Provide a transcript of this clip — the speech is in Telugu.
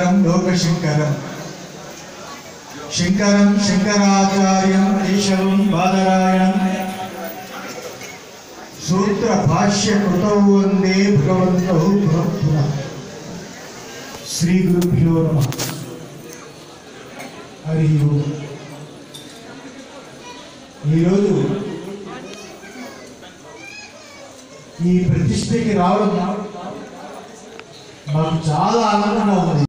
శంకరం లోకశంకరం శంకరం శంకరాచార్యం కేశవం బాదరాయణం సూత్ర భాష్య కృతౌ వందే భగవంతౌ భక్తుల శ్రీ గురుభ్యో నమ హరి ఓం. ఈరోజు ఈ ప్రతిష్టకి రావడం మాకు చాలా ఆనందంగా ఉంది